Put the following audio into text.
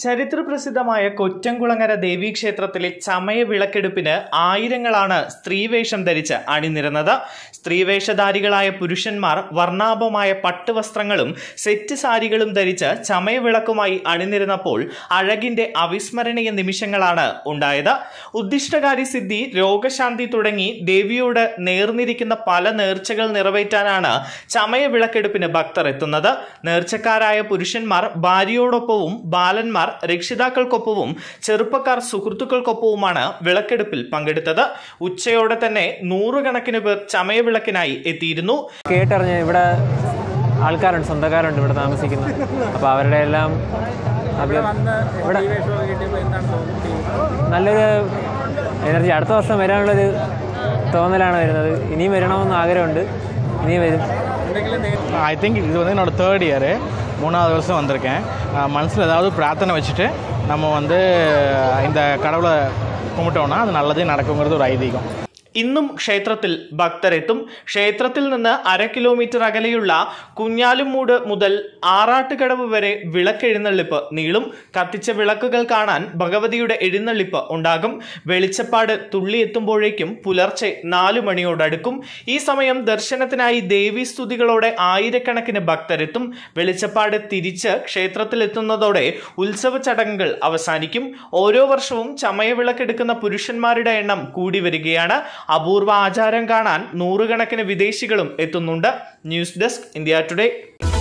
ചരിത്രപ്രസിദ്ധമായ കൊറ്റംകുളങ്ങര ദേവീക്ഷേത്രത്തിലെ ചമയ വിളക്കെടുപ്പിന് ആയിരങ്ങളാണ് സ്ത്രീവേഷം ധരിച്ച് അണിനിരന്നത് സ്ത്രീവേഷധാരികളായ പുരുഷന്മാർ വർണ്ണാഭമായ പട്ടുവസ്ത്രങ്ങളും സെറ്റ് സാരികളും ധരിച്ച് ചമയ വിളക്കുമായി അണിനിരന്നപ്പോൾ അഴകിന്റെ അവിസ്മരണീയ നിമിഷങ്ങളാണ് ഉണ്ടായത് ഉദ്ദിഷ്ടകാരി സിദ്ധി രോഗശാന്തി തുടങ്ങി ദേവിയോട് നേർന്നിരിക്കുന്ന പല നേർച്ചകൾ നിറവേറ്റാനാണ് ചമയ വിളക്കെടുപ്പിന് ഭക്തർ എത്തുന്നത് നേർച്ചക്കാരായ പുരുഷന്മാർ ഭാര്യയോടൊപ്പവും ബാലന്മാർ രക്ഷിതാക്കൾക്കൊപ്പവും ചെറുപ്പക്കാർ സുഹൃത്തുക്കൾക്കൊപ്പവുമാണ് വിളക്കെടുപ്പിൽ പങ്കെടുത്തത് ഉച്ചയോടെ തന്നെ നൂറുകണക്കിന് പേർ ചമയവിളക്കിനായി എത്തിയിരുന്നു കേട്ടറിഞ്ഞ് ഇവിടെ ആൾക്കാരുണ്ട് സ്വന്തക്കാരുണ്ട് ഇവിടെ താമസിക്കുന്നത് അപ്പോൾ അവരുടെ എല്ലാം അത് ഇവിടെ നല്ലൊരു എനർജി അടുത്ത വർഷം വരാനുള്ളൊരു തോന്നലാണ് വരുന്നത് ഇനിയും വരണമെന്ന് ஆഗ്രഹമുണ്ട് ഇനിയും വരും ஐ திங்க் இது வந்து என்னோடய தேர்ட் இயரு மூணாவது வருஷம் வந்திருக்கேன் மனசில் ஏதாவது பிரார்த்தனை வச்சுட்டு நம்ம வந்து இந்த கடவுளை கும்பிட்டோன்னா அது நல்லதே நடக்குங்கிறது ஒரு ஐதீகம் ഇന്നും ക്ഷേത്രത്തിൽ ഭക്തരെത്തും ക്ഷേത്രത്തിൽ നിന്ന് അര കിലോമീറ്റർ അകലെയുള്ള കുഞ്ഞാലുമൂട് മുതൽ ആറാട്ടുകടവ് വരെ വിളക്കെഴുന്നള്ളിപ്പ് നീളും കത്തിച്ച വിളക്കുകൾ കാണാൻ ഭഗവതിയുടെ എഴുന്നള്ളിപ്പ് ഉണ്ടാകും വെളിച്ചപ്പാട് തുള്ളിയെത്തുമ്പോഴേക്കും പുലർച്ചെ നാലു മണിയോടടുക്കും ഈ സമയം ദർശനത്തിനായി ദേവീ സ്തുതികളോടെ ആയിരക്കണക്കിന് ഭക്തരെത്തും വെളിച്ചപ്പാട് തിരിച്ച് ക്ഷേത്രത്തിലെത്തുന്നതോടെ ഉത്സവ ചടങ്ങുകൾ അവസാനിക്കും ഓരോ വർഷവും ചമയവിളക്കെടുക്കുന്ന പുരുഷന്മാരുടെ എണ്ണം കൂടി വരികയാണ് അപൂർവ ആചാരം കാണാൻ നൂറുകണക്കിന് വിദേശികളും എത്തുന്നുണ്ട് ന്യൂസ് ഡെസ്ക് ഇന്ത്യ ടുഡേ